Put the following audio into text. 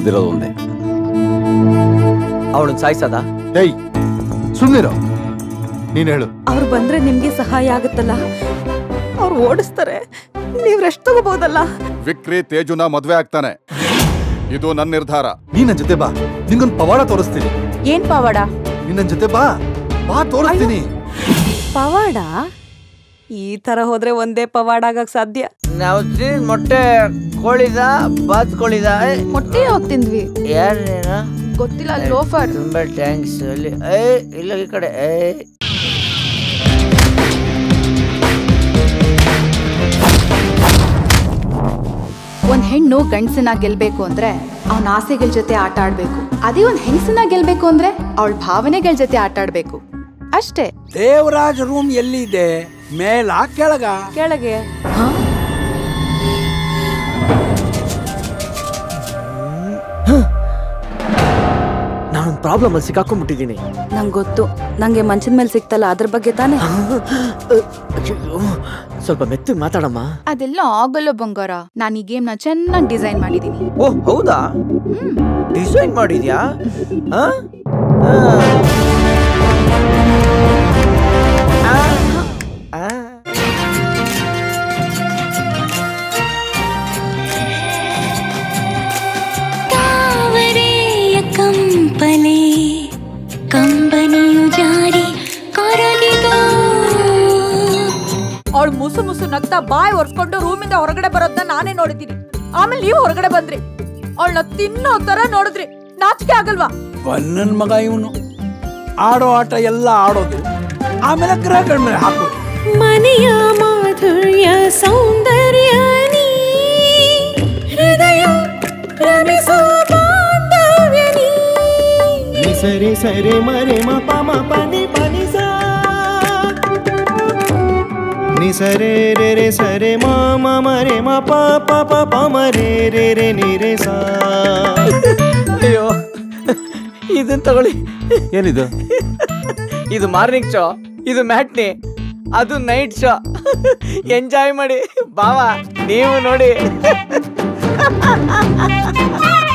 ಉಳಿದಿರೋದು ಒಂದೇ ಅವಳನ್ನ ಸಾಯಿಸದ ಏಯ್ ಸುಮ್ಮನಿರೋ ನೀನ್ ಹೇಳು ಅವ್ರು ಬಂದ್ರೆ ನಿಮ್ಗೆ ಸಹಾಯ ಆಗುತ್ತಲ್ಲ ಅವ್ರು ಓಡಿಸ್ತಾರೆ ನೀವ್ ರೆಸ್ಟ್ ತಗೋಬಹುದಲ್ಲ ವಿಕ್ರಿ ತೇಜುನ ಮದ್ವೆ ಆಗ್ತಾನೆ ಇದು ನನ್ನ ನಿರ್ಧಾರ ನೀ ನನ್ ಜೊತೆ ಬಾ ನಿಂಗೊಂದ್ ಪವಾಡ ತೋರಿಸ್ತೀನಿ ಏನ್ ಪವಾಡ ನೀನ್ ನನ್ ಜೊತೆ ಬಾ ಬಾ ತೋರಿಸ್ತೀನಿ ಪವಾಡ ಈ ತರ ಹೋದ್ರೆ ಒಂದೇ ಪವಾಡ ಆಗಕ್ ಸಾಧ್ಯ ನಾವು ತಿಂದ್ ಮೊಟ್ಟೆ ಕೋಳಿದ ಬಾತ್ಕೋಳಿದ ಮೊಟ್ಟೆ ಹೋಗ್ ತಿಂದ್ವಿ ಯಾರು ನೀನು ಗೊತ್ತಿಲ್ಲ ಲೋಫರ್ ತುಂಬಾ ಥ್ಯಾಂಕ್ಸ್ ಅಲ್ಲಿ ಏ ಇಲ್ಲ ಈ ಕಡೆ ಏ ಒಂದ್ ಹೆಣ್ಣು ಗಂಡಸನ್ನ ಗೆಲ್ಬೇಕು ಅಂದ್ರೆ ಅವನ ಆಸೆಗಳ ಜೊತೆ ಆಟ ಆಡ್ಬೇಕು ಅದೇ ಒಂದ್ ಹೆಂಗಸನ್ನ ಗೆಲ್ಬೇಕು ಅಂದ್ರೆ ಅವಳ ಭಾವನೆಗಳ ಜೊತೆ ಆಟ ಆಡ್ಬೇಕು ಅಷ್ಟೇ ದೇವರಾಜ್ ರೂಮ್ ಎಲ್ಲಿದೆ ಮೇಲ ಕೆಳಗ ಕೆಳಗೆ ನಾನೊಂದು ಪ್ರಾಬ್ಲಮ್ ಅಲ್ಲಿ ಸಿಕ್ಕಾಕೊಂಡ್ಬಿಟ್ಟಿದ್ದೀನಿ ನಂಗ್ ಗೊತ್ತು ನಂಗೆ ಮಂಚದ ಮೇಲೆ ಸಿಕ್ತಲ್ಲ ಅದ್ರ ಬಗ್ಗೆ ತಾನೇ ಸ್ವಲ್ಪ ಮೆತ್ತಗೆ ಮಾತಾಡಮ್ಮ ಅದೆಲ್ಲ ಆಗಲ್ಲ ಬಂಗಾರ ನಾನು ಈ ಗೇಮ್ನ ಚೆನ್ನಾಗಿ ಡಿಸೈನ್ ಮಾಡಿದೀನಿ ಓ ಹೌದಾ ಡಿಸೈನ್ ಮಾಡಿದ್ಯಾ ಆ? ಆ. ಆ. ಆ. ತಾವರೆಯ ಕಂಪಲೆ ಕಂಬನಿಯು ಜಾರಿ ಕರಗಿದೋ ಅವಳು ಮುಸು ಮುಸು ನಗ್ತಾ ಬಾಯ್ ಒರ್ಸ್ಕೊಂಡು ರೂಮಿಂದ ಹೊರಗಡೆ ಬರೋದನ್ನ ನಾನೇ ನೋಡಿದ್ದೀನಿ ಆಮೇಲೆ ನೀವು ಹೊರಗಡೆ ಬಂದ್ರಿ ಅವಳನ್ನ ತಿನ್ನೋ ತರ ನೋಡಿದ್ರಿ ನಾಚಿಕೆ ಆಗಲ್ವಾ ಬನ್ನನ್ ಮಗ ಇವನು ಆಡೋ ಆಟ ಎಲ್ಲ ಆಡೋದು ಆಮೇಲೆ ಗ್ರಹಗಳ ಮೇಲೆ ಹಾಕೋದು ಮನೆಯ ಮಾಧುರ್ಯ ಸೌಂದರ್ಯ ನೀ ಹೃದಯ ರಮಿಸೋ ಬಾಂಧವ್ಯ ನೀ ಸರಿ ಸರಿ ಮರೆ ಮ ಪ ಮ ಪ ನಿ ಪ ನಿ ಸಾ ನಿ ಸರೆ ರೆ ರೆ ಸರೆ ಮ ಮ ಮ ರೆ ಮ ಪ ಪ ಪ ಪ ಮ ರೇ ರೆ ರೆ ನಿ ರೆ ಸಾ ಅಯ್ಯೋ ಇದನ್ ತಗೊಳ್ಳಿ ಏನಿದು ಇದು ಮಾರ್ನಿಂಗ್ ಶೋ ಇದು ಮ್ಯಾಟ್ನಿ ಅದು ನೈಟ್ ಶೋ ಎಂಜಾಯ್ ಮಾಡಿ ಬಾವಾ ನೀವು ನೋಡಿ